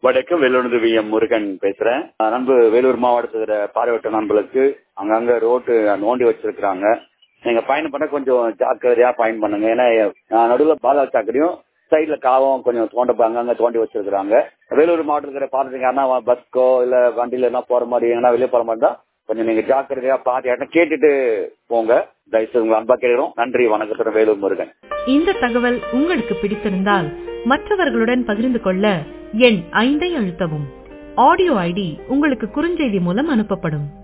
வணக்கம் Vellore V M Murugan பேசுறேன் அஹ் நண்பு வேலூர் மாவட்டத்துல பார்வையிட்ட நண்பர்களுக்கு அங்கங்க ரோட்டு நோண்டி வச்சிருக்கிறாங்க நீங்க பயணம் பண்ண கொஞ்சம் ஜாக்கிரதையா பயன் பண்ணுங்க ஏன்னா அஹ் நடுவுல பாதாள சாக்கடையும் சைட்ல காவும் கொஞ்சம் தோண்ட அங்கங்க தோண்டி வச்சிருக்காங்க வேலூர் மாவட்டத்துல பாத்துட்டீங்க யாருன்னா பஸ்க்கோ இல்ல வண்டியில என்ன போற மாதிரி எங்கன்னா வெளியே போற மாதிரி தான் கொஞ்சம் நீங்க ஜாக்கிரதையா பார்த்து யார்ட்ட கேட்டுட்டு போங்க தயவுசெய்து உங்க அன்பா கேட்கிறோம் நன்றி வணக்கத்துடன் வேலூர் முருகன் இந்த தகவல் உங்களுக்கு பிடித்திருந்தால் மற்றவர்களுடன் பகிர்ந்து கொள்ள எண் ஐந்தை அழுத்தவும் ஆடியோ ஐடி உங்களுக்கு குறுஞ்செய்தி மூலம் அனுப்பப்படும்